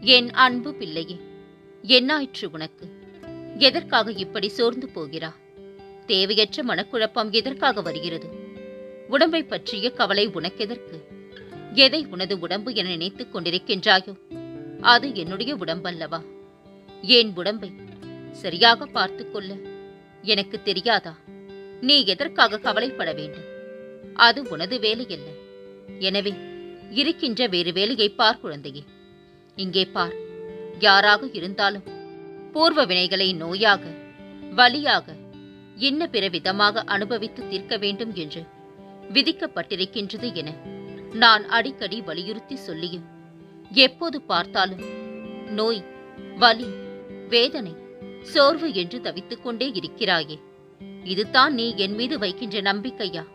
என் அன்பு பிள்ளையே என்னாயிற்று உனக்கு எதற்காக இப்படி சோர்ந்து போகிறா தேவையற்ற மனக்குழப்பம் எதற்காக வருகிறது உடம்பை பற்றிய கவலை உனக்கெதற்கு எதை உனது உடம்பு என நினைத்துக் கொண்டிருக்கின்றாயோ அது என்னுடைய உடம்பல்லவா என் உடம்பை சரியாக பார்த்துக் கொள்ள எனக்கு தெரியாதா நீ எதற்காக கவலைப்பட வேண்டும் அது உனது வேலையல்ல எனவே இருக்கின்ற வேறு வேலையை பார் குழந்தையே இங்கே பார் யாராக இருந்தாலும் பூர்வ வினைகளை நோயாக வலியாக இன்ன பிற விதமாக அனுபவித்து தீர்க்க வேண்டும் என்று விதிக்கப்பட்டிருக்கின்றது என நான் அடிக்கடி வலியுறுத்தி சொல்லியும் எப்போது பார்த்தாலும் நோய் வலி வேதனை சோர்வு என்று தவித்துக் கொண்டே இருக்கிறாயே இதுதான் நீ என் மீது வைக்கின்ற நம்பிக்கையா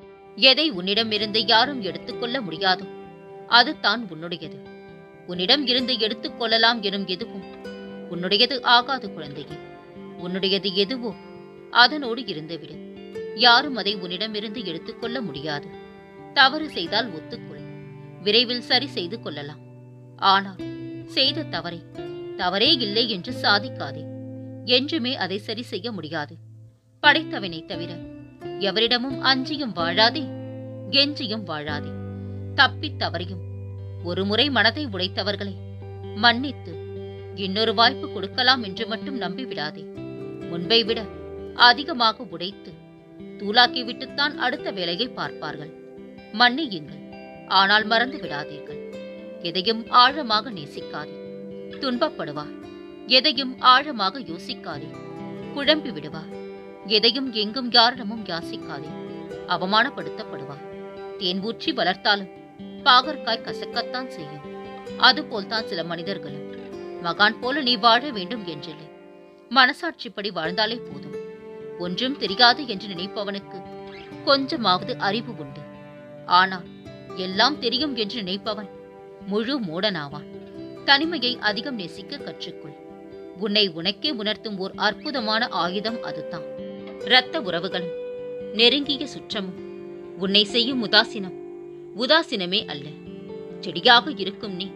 எதை உன்னிடமிருந்து யாரும் எடுத்துக்கொள்ள முடியாதோ அதுதான் உன்னுடையது உன்னிடம் இருந்து எடுத்துக் கொள்ளலாம் எனும் எதுவும் உன்னுடையது ஆகாது குழந்தையே உன்னுடையது எதுவோ அதனோடு இருந்துவிடு யாரும் அதை உன்னிடமிருந்து எடுத்துக்கொள்ள முடியாது தவறு செய்தால் ஒத்துக்கொள் விரைவில் சரி செய்து கொள்ளலாம் ஆனால் செய்த தவறை தவறே இல்லை என்று சாதிக்காதே என்றுமே அதை சரி செய்ய முடியாது படைத்தவனை தவிர எவரிடமும் அஞ்சியும் வாழாதே கெஞ்சியும் வாழாதே தப்பித் தவறியும் ஒருமுறை மனதை உடைத்தவர்களை மன்னித்து இன்னொரு வாய்ப்பு கொடுக்கலாம் என்று மட்டும் நம்பிவிடாதே முன்பை விட அதிகமாக உடைத்து தூளாக்கிவிட்டுத்தான் அடுத்த வேலையை பார்ப்பார்கள் மன்னியுங்கள் ஆனால் மறந்து விடாதீர்கள் எதையும் ஆழமாக நேசிக்காதே துன்பப்படுவார் எதையும் ஆழமாக யோசிக்காதே குழம்பி விடுவார் எதையும் எங்கும் யாரிடமும் யாசிக்காதே அவமானப்படுத்தப்படுவார் தேன் ஊற்றி வளர்த்தாலும் பாகற்காய் கசக்கத்தான் செய்யும் அதுபோல்தான் சில மனிதர்களும் மகான் போல நீ வாழ வேண்டும் என்றில்லை மனசாட்சிப்படி வாழ்ந்தாலே போதும் ஒன்றும் தெரியாது என்று நினைப்பவனுக்கு கொஞ்சமாவது அறிவு உண்டு ஆனால் எல்லாம் தெரியும் என்று நினைப்பவன் முழு மூடனாவான் தனிமையை அதிகம் நேசிக்க கற்றுக்கொள் உன்னை உனக்கே உணர்த்தும் ஓர் அற்புதமான ஆயுதம் அதுதான் இரத்த உறவுகளும் நெருங்கிய சுற்றமும் உன்னை செய்யும் உதாசீனம் உதாசீனமே அல்ல செடியாக இருக்கும் நீ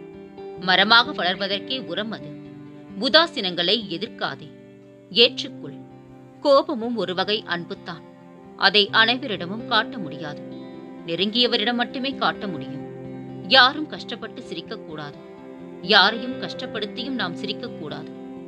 மரமாக வளர்வதற்கே உரம் அது உதாசீனங்களை எதிர்க்காதே ஏற்றுக்கொள் கோபமும் ஒரு வகை அன்புத்தான் அதை அனைவரிடமும் காட்ட முடியாது நெருங்கியவரிடம் மட்டுமே காட்ட முடியும் யாரும் கஷ்டப்பட்டு சிரிக்கக்கூடாது யாரையும் கஷ்டப்படுத்தியும் நாம் சிரிக்கக்கூடாது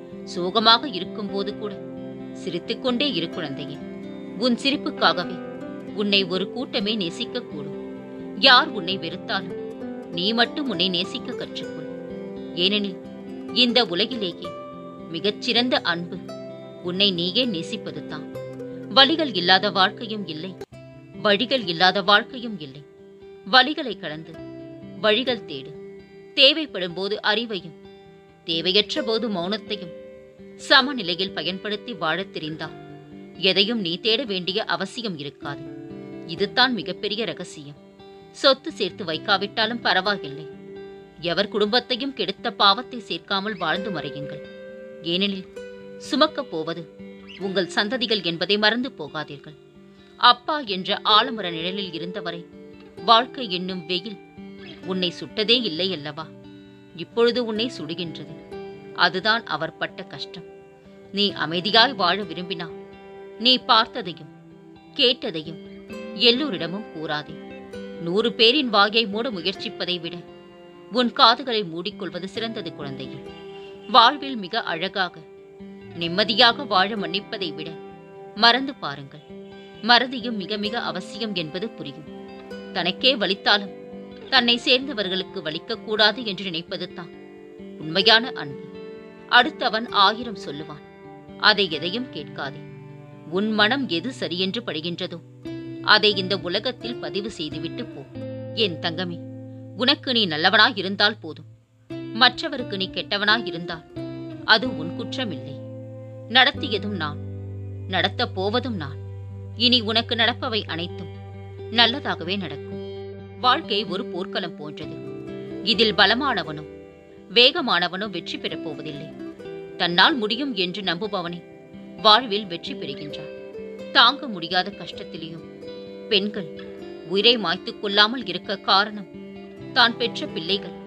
சோகமாக இருக்கும்போது கூட சிரித்துக்கொண்டே இரு குழந்தையே உன் சிரிப்புக்காகவே உன்னை ஒரு கூட்டமே நேசிக்கக்கூடும் யார் உன்னை வெறுத்தாலும் நீ மட்டும் உன்னை நேசிக்க கற்றுக்கொள் ஏனெனில் இந்த உலகிலேயே மிகச்சிறந்த அன்பு உன்னை நீயே நேசிப்பதுதான் வழிகள் இல்லாத வாழ்க்கையும் இல்லை வழிகள் இல்லாத வாழ்க்கையும் இல்லை வழிகளை கடந்து வழிகள் தேடு தேவைப்படும் போது அறிவையும் தேவையற்ற போது மௌனத்தையும் சமநிலையில் பயன்படுத்தி வாழத் தெரிந்தால் எதையும் நீ தேட வேண்டிய அவசியம் இருக்காது இதுதான் மிகப்பெரிய ரகசியம் சொத்து சேர்த்து வைக்காவிட்டாலும் பரவாயில்லை எவர் குடும்பத்தையும் கெடுத்த பாவத்தை சேர்க்காமல் வாழ்ந்து மறையுங்கள் ஏனெனில் சுமக்கப் போவது உங்கள் சந்ததிகள் என்பதை மறந்து போகாதீர்கள் அப்பா என்ற ஆலமர நிழலில் இருந்தவரை வாழ்க்கை என்னும் வெயில் உன்னை சுட்டதே இல்லை அல்லவா இப்பொழுது உன்னை சுடுகின்றது அதுதான் அவர் பட்ட கஷ்டம் நீ அமைதியாய் வாழ விரும்பினால் நீ பார்த்ததையும் கேட்டதையும் எல்லோரிடமும் கூறாதே நூறு பேரின் வாயை மூட முயற்சிப்பதை விட உன் காதுகளை மூடிக்கொள்வது சிறந்தது குழந்தையே வாழ்வில் மிக அழகாக நிம்மதியாக வாழ மன்னிப்பதை விட மறந்து பாருங்கள் மறதியும் மிக மிக அவசியம் என்பது புரியும் தனக்கே வலித்தாலும் தன்னை சேர்ந்தவர்களுக்கு வலிக்கக்கூடாது என்று நினைப்பது தான் உண்மையான அன்பு அடுத்தவன் ஆயிரம் சொல்லுவான் அதை எதையும் கேட்காதே உன் மனம் எது சரியென்று படுகின்றதோ அதை இந்த உலகத்தில் பதிவு செய்துவிட்டு போ என் தங்கமே உனக்கு நீ நல்லவனாய் இருந்தால் போதும் மற்றவருக்கு நீ கெட்டவனாய் இருந்தால் அது உன் குற்றமில்லை நடத்தியதும் நான் நடத்தப் போவதும் நான் இனி உனக்கு நடப்பவை அனைத்தும் நல்லதாகவே நடக்கும் வாழ்க்கை ஒரு போர்க்களம் போன்றது இதில் பலமானவனோ வேகமானவனோ வெற்றி பெறப் போவதில்லை தன்னால் முடியும் என்று நம்புபவனே வாழ்வில் வெற்றி பெறுகின்றான் தாங்க முடியாத கஷ்டத்திலேயும் பெண்கள் உயிரை மாய்த்துக் கொள்ளாமல் இருக்க காரணம் தான் பெற்ற பிள்ளைகள்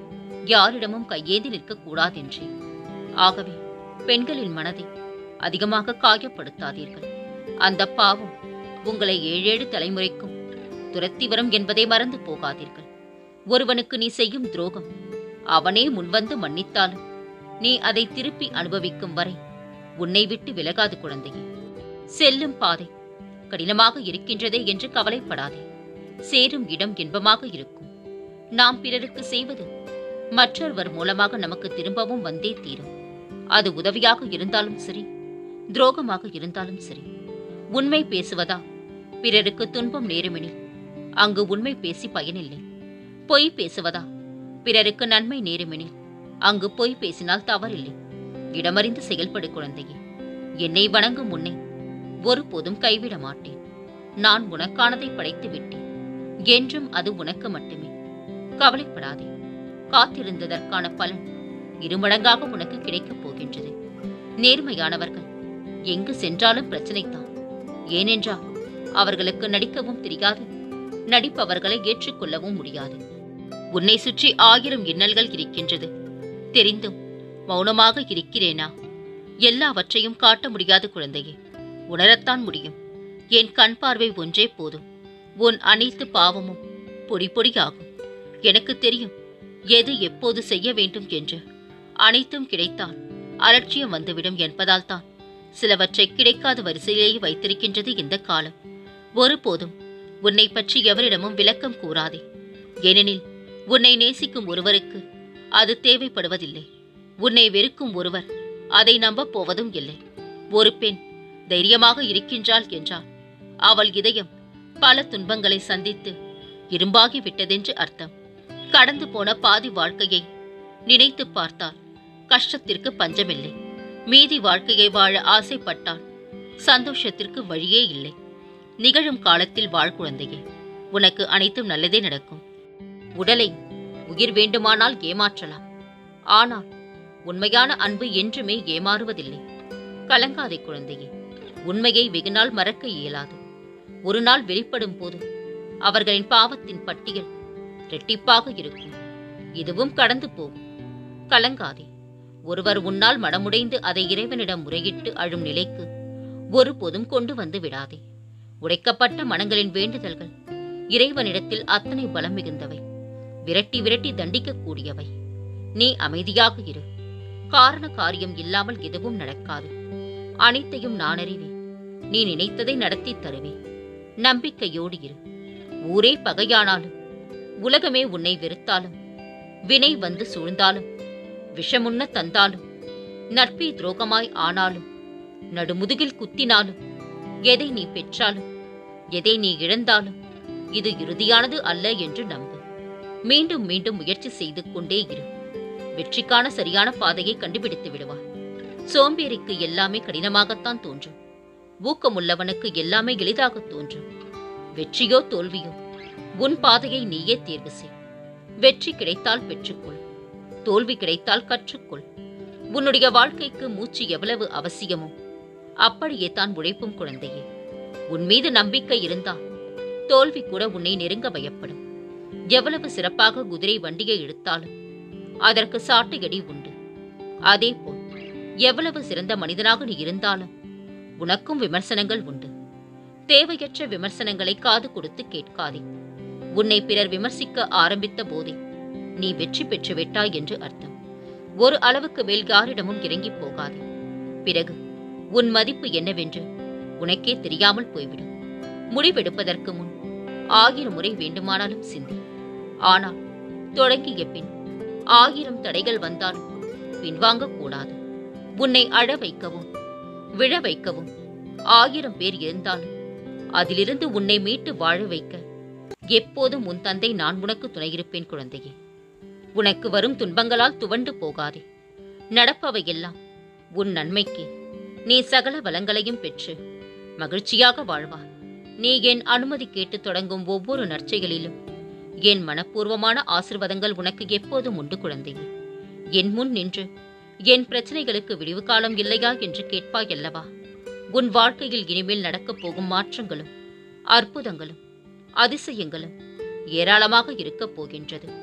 யாரிடமும் கையேந்தி நிற்கக்கூடாதென்றே ஆகவே பெண்களின் மனதை அதிகமாக காயப்படுத்தாதீர்கள் அந்த பாவம் உங்களை ஏழேழு தலைமுறைக்கும் துரத்தி வரும் என்பதை மறந்து போகாதீர்கள் ஒருவனுக்கு நீ செய்யும் துரோகம் அவனே முன்வந்து மன்னித்தாலும் நீ அதை திருப்பி அனுபவிக்கும் வரை உன்னை விட்டு விலகாது குழந்தையே செல்லும் பாதை கடினமாக இருக்கின்றதே என்று கவலைப்படாதே சேரும் இடம் இன்பமாக இருக்கும் நாம் பிறருக்கு செய்வது மற்றொருவர் மூலமாக நமக்கு திரும்பவும் வந்தே தீரும் அது உதவியாக இருந்தாலும் சரி துரோகமாக இருந்தாலும் சரி உண்மை பேசுவதா பிறருக்கு துன்பம் நேருமெனில் அங்கு உண்மை பேசி பயனில்லை பொய் பேசுவதா பிறருக்கு நன்மை நேருமெனில் அங்கு பொய் பேசினால் தவறில்லை இடமறிந்து செயல்படு குழந்தையே என்னை வணங்கும் உன்னை ஒருபோதும் கைவிட மாட்டேன் நான் உனக்கானதை படைத்து விட்டேன் என்றும் அது உனக்கு மட்டுமே கவலைப்படாதே காத்திருந்ததற்கான பலன் இருமடங்காக உனக்கு கிடைக்கப் போகின்றது நேர்மையானவர்கள் எங்கு சென்றாலும் பிரச்சனைதான் ஏனென்றால் அவர்களுக்கு நடிக்கவும் தெரியாது நடிப்பவர்களை ஏற்றுக்கொள்ளவும் முடியாது உன்னை சுற்றி ஆயிரம் இன்னல்கள் இருக்கின்றது தெரிந்தும் மௌனமாக இருக்கிறேனா எல்லாவற்றையும் காட்ட முடியாது குழந்தையே உணரத்தான் முடியும் என் கண் பார்வை ஒன்றே போதும் உன் அனைத்து பாவமும் பொடி பொடியாகும் எனக்கு தெரியும் எது எப்போது செய்ய வேண்டும் என்று அனைத்தும் கிடைத்தால் அலட்சியம் வந்துவிடும் என்பதால் தான் சிலவற்றை கிடைக்காத வரிசையிலேயே வைத்திருக்கின்றது இந்த காலம் ஒருபோதும் உன்னை பற்றி எவரிடமும் விளக்கம் கூறாதே ஏனெனில் உன்னை நேசிக்கும் ஒருவருக்கு அது தேவைப்படுவதில்லை உன்னை வெறுக்கும் ஒருவர் அதை நம்பப் போவதும் இல்லை ஒரு பெண் தைரியமாக இருக்கின்றாள் என்றால் அவள் இதயம் பல துன்பங்களை சந்தித்து இரும்பாகி விட்டதென்று அர்த்தம் கடந்து போன பாதி வாழ்க்கையை நினைத்து பார்த்தால் கஷ்டத்திற்கு பஞ்சமில்லை மீதி வாழ்க்கையை வாழ ஆசைப்பட்டால் சந்தோஷத்திற்கு வழியே இல்லை நிகழும் காலத்தில் வாழ் குழந்தையே உனக்கு அனைத்தும் நல்லதே நடக்கும் உடலை உயிர் வேண்டுமானால் ஏமாற்றலாம் ஆனால் உண்மையான அன்பு என்றுமே ஏமாறுவதில்லை கலங்காதே குழந்தையே உண்மையை வெகுநாள் மறக்க இயலாது ஒரு நாள் வெளிப்படும் போது அவர்களின் பாவத்தின் பட்டியல் இரட்டிப்பாக இருக்கும் இதுவும் கடந்து போகும் கலங்காதே ஒருவர் உன்னால் மனமுடைந்து அதை இறைவனிடம் முறையிட்டு அழும் நிலைக்கு ஒருபோதும் கொண்டு வந்து விடாதே உடைக்கப்பட்ட மனங்களின் வேண்டுதல்கள் இறைவனிடத்தில் அத்தனை பலம் மிகுந்தவை விரட்டி விரட்டி தண்டிக்கக்கூடியவை நீ அமைதியாக இரு காரண காரியம் இல்லாமல் எதுவும் நடக்காது அனைத்தையும் நான் அறிவேன் நீ நினைத்ததை நடத்தி தருவேன் நம்பிக்கையோடு இரு ஊரே பகையானாலும் உலகமே உன்னை வெறுத்தாலும் வினை வந்து சூழ்ந்தாலும் விஷமுண்ண தந்தாலும் நட்பே துரோகமாய் ஆனாலும் நடுமுதுகில் குத்தினாலும் எதை நீ பெற்றாலும் எதை நீ இழந்தாலும் இது இறுதியானது அல்ல என்று நம்பு மீண்டும் மீண்டும் முயற்சி செய்து கொண்டே இரு வெற்றிக்கான சரியான பாதையை கண்டுபிடித்து விடுவார் சோம்பேறிக்கு எல்லாமே கடினமாகத்தான் தோன்றும் ஊக்கமுள்ளவனுக்கு எல்லாமே எளிதாக தோன்றும் வெற்றியோ தோல்வியோ உன் பாதையை நீயே தேர்வு செய் வெற்றி கிடைத்தால் பெற்றுக்கொள் தோல்வி கிடைத்தால் கற்றுக்கொள் உன்னுடைய வாழ்க்கைக்கு மூச்சு எவ்வளவு அவசியமோ அப்படியே தான் உழைப்பும் குழந்தையே உன் மீது நம்பிக்கை இருந்தால் தோல்வி கூட உன்னை நெருங்க பயப்படும் எவ்வளவு சிறப்பாக குதிரை வண்டியை இழுத்தாலும் அதற்கு சாட்டையடி உண்டு அதேபோல் எவ்வளவு சிறந்த மனிதனாக நீ இருந்தாலும் உனக்கும் விமர்சனங்கள் உண்டு தேவையற்ற விமர்சனங்களை காது கொடுத்து கேட்காதே உன்னை பிறர் விமர்சிக்க ஆரம்பித்த போதே நீ வெற்றி பெற்று விட்டாய் என்று அர்த்தம் ஒரு அளவுக்கு மேல் யாரிடமும் இறங்கி போகாதே பிறகு உன் மதிப்பு என்னவென்று உனக்கே தெரியாமல் போய்விடும் முடிவெடுப்பதற்கு முன் ஆயிரம் முறை வேண்டுமானாலும் சிந்தி ஆனால் தொடங்கிய பின் ஆயிரம் தடைகள் வந்தாலும் பின்வாங்கக் கூடாது உன்னை அழ வைக்கவும் விழ வைக்கவும் ஆயிரம் பேர் இருந்தாலும் அதிலிருந்து உன்னை மீட்டு வாழ வைக்க எப்போதும் உன் தந்தை நான் உனக்கு துணையிருப்பேன் குழந்தையே உனக்கு வரும் துன்பங்களால் துவண்டு போகாதே நடப்பவையெல்லாம் உன் நன்மைக்கே நீ சகல வளங்களையும் பெற்று மகிழ்ச்சியாக வாழ்வாய் நீ என் அனுமதி கேட்டு தொடங்கும் ஒவ்வொரு நற்செயலிலும் என் மனப்பூர்வமான ஆசிர்வாதங்கள் உனக்கு எப்போதும் உண்டு குழந்தையே என் முன் நின்று என் பிரச்சனைகளுக்கு விடிவு காலம் இல்லையா என்று கேட்பாய் அல்லவா உன் வாழ்க்கையில் இனிமேல் நடக்கப் போகும் மாற்றங்களும் அற்புதங்களும் அதிசயங்களும் ஏராளமாக இருக்கப் போகின்றது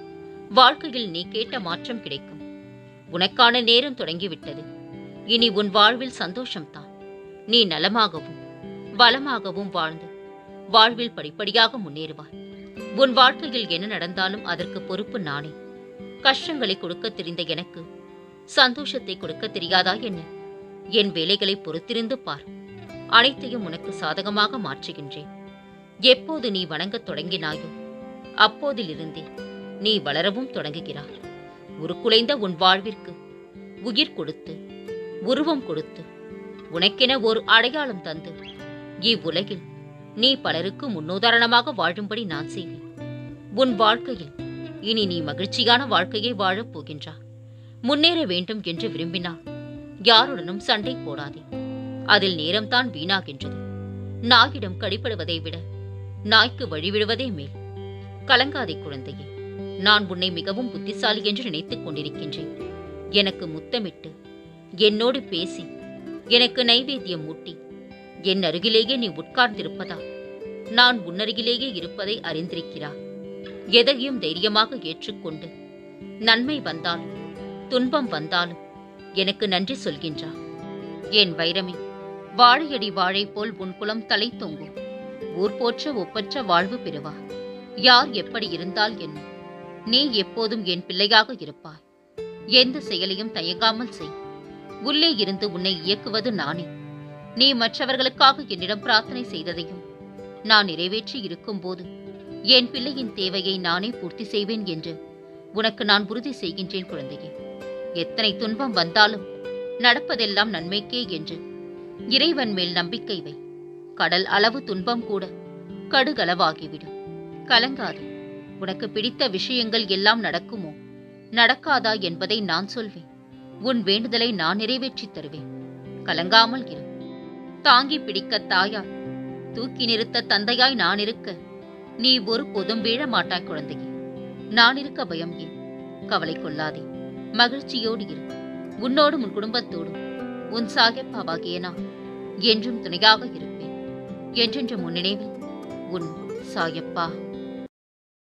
வாழ்க்கையில் நீ கேட்ட மாற்றம் கிடைக்கும் உனக்கான நேரம் தொடங்கிவிட்டது இனி உன் வாழ்வில் சந்தோஷம்தான் நீ நலமாகவும் வளமாகவும் வாழ்ந்து வாழ்வில் படிப்படியாக முன்னேறுவாய் உன் வாழ்க்கையில் என்ன நடந்தாலும் அதற்கு பொறுப்பு நானே கஷ்டங்களை கொடுக்க தெரிந்த எனக்கு சந்தோஷத்தை கொடுக்க தெரியாதா என்ன என் வேலைகளை பொறுத்திருந்து பார் அனைத்தையும் உனக்கு சாதகமாக மாற்றுகின்றேன் எப்போது நீ வணங்கத் தொடங்கினாயோ அப்போதிலிருந்தே நீ வளரவும் தொடங்குகிறாய் உருக்குலைந்த உன் வாழ்விற்கு உயிர் கொடுத்து உருவம் கொடுத்து உனக்கென ஒரு அடையாளம் தந்து இவ்வுலகில் நீ பலருக்கு முன்னுதாரணமாக வாழும்படி நான் செய்வேன் உன் வாழ்க்கையில் இனி நீ மகிழ்ச்சியான வாழ்க்கையை வாழப் போகின்றாய் முன்னேற வேண்டும் என்று விரும்பினால் யாருடனும் சண்டை போடாதே அதில் நேரம்தான் வீணாகின்றது நாயிடம் கடிப்படுவதை விட நாய்க்கு வழிவிடுவதே மேல் கலங்காதே குழந்தையே நான் உன்னை மிகவும் புத்திசாலி என்று நினைத்துக் கொண்டிருக்கின்றேன் எனக்கு முத்தமிட்டு என்னோடு பேசி எனக்கு நைவேத்தியம் ஊட்டி என் அருகிலேயே நீ உட்கார்ந்திருப்பதால் நான் உன்னருகிலேயே இருப்பதை அறிந்திருக்கிறாய் எதையும் தைரியமாக ஏற்றுக்கொண்டு நன்மை வந்தாலும் துன்பம் வந்தாலும் எனக்கு நன்றி சொல்கின்றார் என் வைரமே வாழையடி வாழை போல் உன் குலம் தலை தொங்கும் ஊர் போற்ற ஒப்பற்ற வாழ்வு பெறுவா யார் எப்படி இருந்தால் என்ன நீ எப்போதும் என் பிள்ளையாக இருப்பாய் எந்த செயலையும் தயங்காமல் செய் உள்ளே இருந்து உன்னை இயக்குவது நானே நீ மற்றவர்களுக்காக என்னிடம் பிரார்த்தனை செய்ததையும் நான் நிறைவேற்றி இருக்கும்போது என் பிள்ளையின் தேவையை நானே பூர்த்தி செய்வேன் என்று உனக்கு நான் உறுதி செய்கின்றேன் குழந்தையே எத்தனை துன்பம் வந்தாலும் நடப்பதெல்லாம் நன்மைக்கே என்று இறைவன் மேல் நம்பிக்கை வை கடல் அளவு துன்பம் கூட கடுகளவாகிவிடும் கலங்காதே உனக்கு பிடித்த விஷயங்கள் எல்லாம் நடக்குமோ நடக்காதா என்பதை நான் சொல்வேன் உன் வேண்டுதலை நான் நிறைவேற்றித் தருவேன் கலங்காமல் இரு தாங்கி பிடிக்க தாயாய் தூக்கி நிறுத்த தந்தையாய் நான் இருக்க நீ ஒரு பொதும் வீழ மாட்டாய் குழந்தையே நான் இருக்க பயம் ஏன் கவலை கொள்ளாதே மகிழ்ச்சியோடு இரு உன்னோடும் உன் குடும்பத்தோடும் உன் சாகப்பாவாகிய நான் என்றும் துணையாக இருப்பேன் என்றென்று முன்னினைவில் உன் சாயப்பா